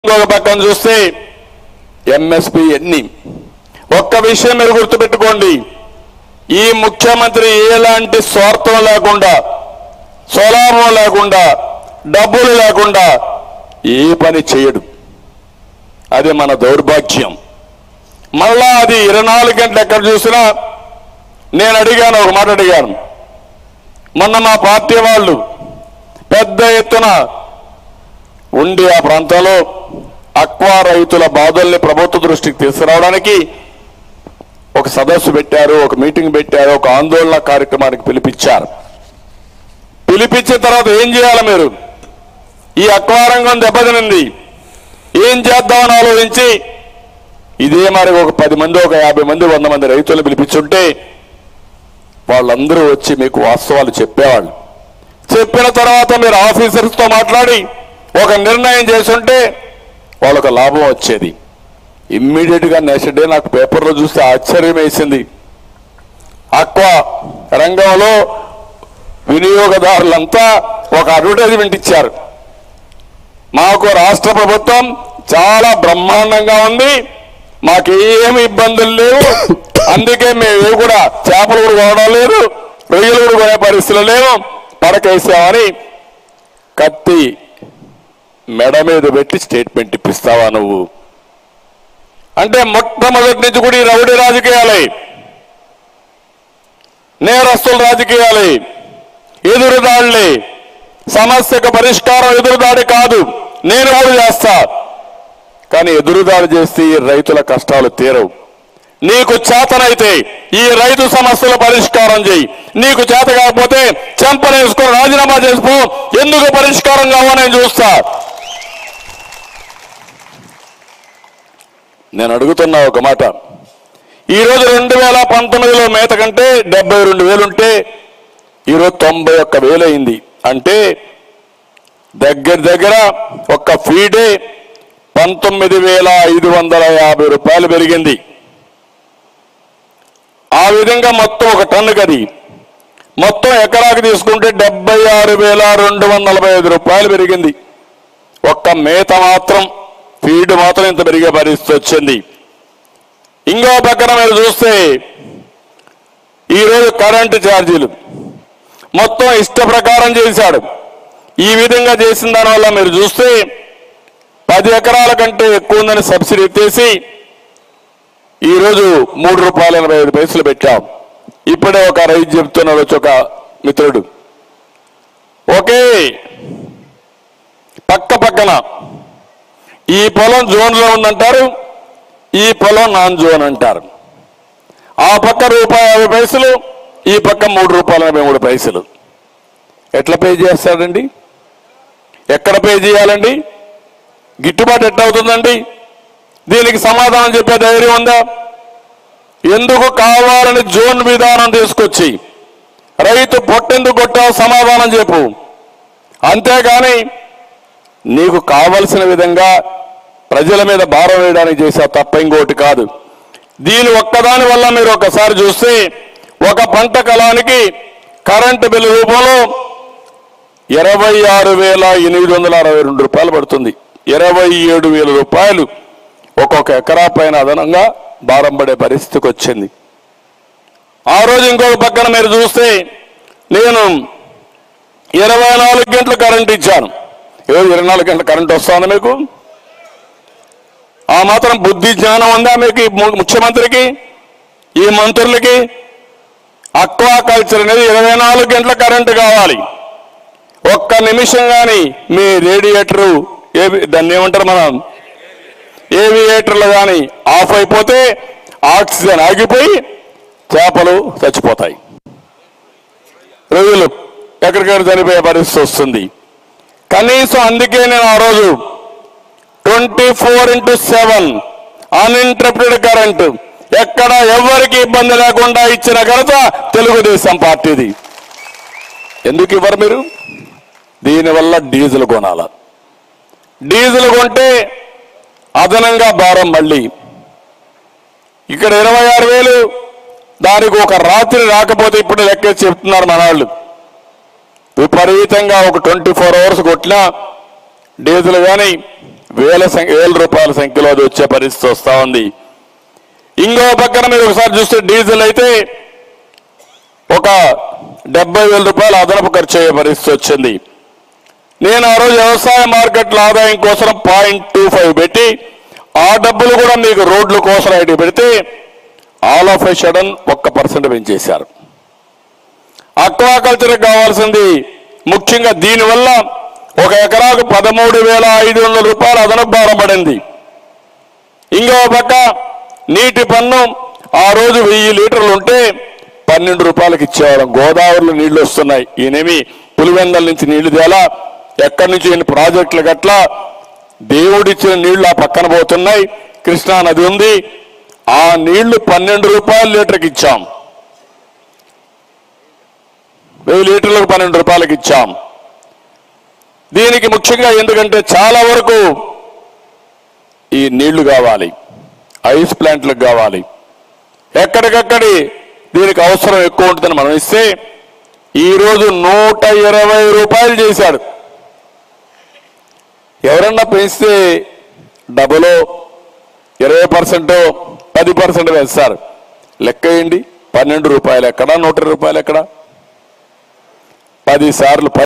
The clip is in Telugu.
ఇంకొక పక్కన చూస్తే ఎంఎస్పి ఎన్ని ఒక్క విషయం మీరు గుర్తుపెట్టుకోండి ఈ ముఖ్యమంత్రి ఎలాంటి స్వార్థం లేకుండా స్వలాభం లేకుండా డబ్బులు లేకుండా ఏ పని చేయడు అది మన దౌర్భాగ్యం మళ్ళా అది ఇరవై నాలుగు గంటలు ఎక్కడ చూసినా నేను అడిగాను ఒక మాట అడిగాను మొన్న మా పార్టీ వాళ్ళు పెద్ద ఎత్తున ఉండి ఆ ప్రాంతంలో అక్వా రైతుల బాధల్ని ప్రభుత్వ దృష్టికి తీసుకురావడానికి ఒక సదస్సు పెట్టారు ఒక మీటింగ్ పెట్టారు ఒక ఆందోళన కార్యక్రమానికి పిలిపించారు పిలిపించిన తర్వాత ఏం చేయాలి మీరు ఈ అక్వా రంగం దెబ్బతినింది ఏం చేద్దామని ఆలోచించి ఇదే మరి ఒక పది మంది ఒక యాభై మంది వంద మంది రైతులు పిలిపించుంటే వాళ్ళందరూ వచ్చి మీకు వాస్తవాలు చెప్పేవాళ్ళు చెప్పిన తర్వాత మీరు ఆఫీసర్స్తో మాట్లాడి ఒక నిర్ణయం చేసుంటే వాళ్ళకు లాభం వచ్చేది ఇమ్మీడియట్ గా నెక్స్ట్ డే నాకు పేపర్లో చూస్తే ఆశ్చర్యం వేసింది అక్వా రంగంలో వినియోగదారులంతా ఒక అడ్వర్టైజ్మెంట్ ఇచ్చారు మాకు రాష్ట్ర ప్రభుత్వం చాలా బ్రహ్మాండంగా ఉంది మాకు ఏమి ఇబ్బందులు లేవు అందుకే మేము ఏవి కూడా చేపలు కూడా కొనడం లేదు రొయ్యలు కూడా కొనే పరిస్థితులు లేవు పడకేసామని కత్తి మెడ మీద పెట్టి స్టేట్మెంట్ ఇప్పిస్తావా నువ్వు అంటే మొట్టమొదటి నుంచి కూడా ఈ రౌడీ రాజకీయాలే నేరస్తుల రాజకీయాలే ఎదురుదాడులే సమస్యకు పరిష్కారం ఎదురుదాడి కాదు నేను కూడా చేస్తా కానీ ఎదురుదాడి చేస్తే ఈ రైతుల కష్టాలు తీరవు నీకు చేతనైతే ఈ రైతు సమస్యల పరిష్కారం చేయి నీకు చేత కాకపోతే చెంపనేసుకొని రాజీనామా చేసుకో ఎందుకు పరిష్కారం కావో నేను చూస్తా నేను అడుగుతున్నా ఒక మాట ఈరోజు రెండు వేల పంతొమ్మిదిలో మేత కంటే డెబ్బై రెండు వేలు ఉంటే ఈరోజు తొంభై ఒక్క వేలు అయింది అంటే దగ్గర దగ్గర ఒక్క ఫీడే పంతొమ్మిది వేల ఐదు వందల యాభై రూపాయలు పెరిగింది ఆ విధంగా మొత్తం ఒక టన్నుకి అది మొత్తం ఎకరాకి తీసుకుంటే డెబ్బై ఆరు వేల రెండు వందల నలభై ఐదు రూపాయలు పెరిగింది ఒక్క మేత మాత్రం ఫీడ్ మాత్రం ఇంత పెరిగే పరిస్థితి వచ్చింది ఇంకో పక్కన మీరు చూస్తే ఈరోజు కరెంటు ఛార్జీలు మొత్తం ఇష్ట ప్రకారం చేశాడు ఈ విధంగా చేసిన దానివల్ల మీరు చూస్తే పది ఎకరాల కంటే ఎక్కువ ఉందని సబ్సిడీ ఎత్తేసి ఈరోజు మూడు రూపాయల ఎనభై ఐదు పైసలు పెట్టాం ఇప్పుడే ఒక రైతు చెప్తున్నాడు వచ్చి ఒక మిత్రుడు ఒకే పక్క పక్కన ఈ పొలం జోన్లో ఉందంటారు ఈ పొలం నాన్ జోన్ అంటారు ఆ పక్క రూపాయి యాభై పైసలు ఈ పక్క మూడు రూపాయల ఎనభై మూడు పైసలు ఎట్లా పే చేస్తాడండి ఎక్కడ పే చేయాలండి గిట్టుబాటు ఎట్లా అవుతుందండి దీనికి సమాధానం చెప్పే ధైర్యం ఉందా ఎందుకు కావాలని జోన్ విధానం తీసుకొచ్చి రైతు పొట్టెందుకు కొట్టావు సమాధానం చెప్పు అంతేగాని నీకు కావలసిన విధంగా ప్రజల మీద భారం వేయడానికి చేసే తప్ప ఇంకోటి కాదు దీని ఒక్కదాని వల్ల మీరు ఒకసారి చూస్తే ఒక పంట కలానికి కరెంటు బిల్లు రూపంలో ఇరవై ఆరు వేల ఎనిమిది వందల అరవై రెండు రూపాయలు పడుతుంది ఇరవై ఏడు వేల రూపాయలు ఒక్కొక్క ఎకరా పైన అదనంగా భారం పడే పరిస్థితికి వచ్చింది ఆ రోజు ఇంకొక పక్కన మీరు చూస్తే నేను ఇరవై నాలుగు గంటలు కరెంట్ ఇచ్చాను ఈరోజు ఇరవై నాలుగు గంటల కరెంట్ వస్తుందా మీకు ఆ మాత్రం బుద్ధి జ్ఞానం ఉందా మీకు ఈ ము- ముఖ్యమంత్రికి ఈ మంత్రులకి అక్వా కల్చర్ అనేది ఇరవై నాలుగు గంటల కరెంటు కావాలి ఒక్క నిమిషం కానీ మీ రేడియేటరు ఏవి దాన్ని ఏమంటారు మనం ఏవియేటర్లు కానీ ఆఫ్ అయిపోతే ఆక్సిజన్ ఆగిపోయి చేపలు చచ్చిపోతాయి రొయ్యలు ఎక్కడికక్కడ చనిపోయే పరిస్థితి వస్తుంది కనీసం అందుకే నేను ఆ రోజు twenty four into seven uninterrupted current ఎక్కడ ఎవరికి ఇబ్బంది లేకుండా ఇచ్చిన ఘనత తెలుగుదేశం పార్టీది ఎందుకు ఇవ్వరు మీరు దీనివల్ల డీజిల్ కొనాల డీజిల్ కొంటే అదనంగా భారం మళ్ళీ ఇక్కడ ఇరవై ఆరు వేలు దానికి ఒక రాత్రి రాకపోతే ఇప్పుడు లెక్క చెప్తున్నారు మన వాళ్ళు విపరీతంగా ఒక ట్వంటీ ఫోర్ అవర్స్ కొట్టినా డీజిల్ కానీ వేల సంఖ్య వేల రూపాయల సంఖ్యలో అది వచ్చే పరిస్థితి వస్తా ఉంది ఇంకో పక్కన మీరు ఒకసారి చూస్తే డీజిల్ అయితే ఒక డెబ్బై వేల రూపాయలు అదనపు ఖర్చు అయ్యే పరిస్థితి వచ్చింది నేను ఆ రోజు వ్యవసాయ మార్కెట్ల ఆదాయం కోసం పాయింట్ టూ ఫైవ్ పెట్టి ఆ డబ్బులు కూడా మీకు రోడ్ల కోసం ఐడి పెడితే ఆల్ ఆఫ్ ఎ సడన్ ఒక్క పర్సెంట్ పెంచేశారు అక్వాకల్చర్ కావాల్సింది ముఖ్యంగా దీనివల్ల ఒక ఎకరాకు పదమూడు వేల ఐదు వందల రూపాయలు అదనపు భారం పడింది ఇంకో పక్క నీటి పన్ను ఆ రోజు వెయ్యి లీటర్లు ఉంటే పన్నెండు రూపాయలకి ఇచ్చేవాళ్ళం గోదావరిలో నీళ్లు వస్తున్నాయి ఈయనేమి పులివెందల నుంచి నీళ్లు తేలా ఎక్కడి నుంచి ఎన్ని ప్రాజెక్టులు గట్లా దేవుడిచ్చిన నీళ్లు ఆ పక్కన పోతున్నాయి కృష్ణా నది ఉంది ఆ నీళ్లు పన్నెండు రూపాయల లీటర్కి ఇచ్చాం వెయ్యి లీటర్లకు పన్నెండు రూపాయలకి ఇచ్చాం దీనికి ముఖ్యంగా ఎందుకంటే చాలా వరకు ఈ నీళ్లు కావాలి ఐస్ ప్లాంట్లకు కావాలి ఎక్కడికక్కడి దీనికి అవసరం ఎక్కువ ఉంటుందని మనం ఇస్తే ఈరోజు నూట ఇరవై రూపాయలు చేశాడు ఎవరన్నా పెంచితే డబ్బులో ఇరవై పర్సెంట్ పది పర్సెంట్ వేస్తారు లెక్క వేయండి పన్నెండు రూపాయలు ఎక్కడ నూట ఇరవై రూపాయలు ఎక్కడ పది సార్లు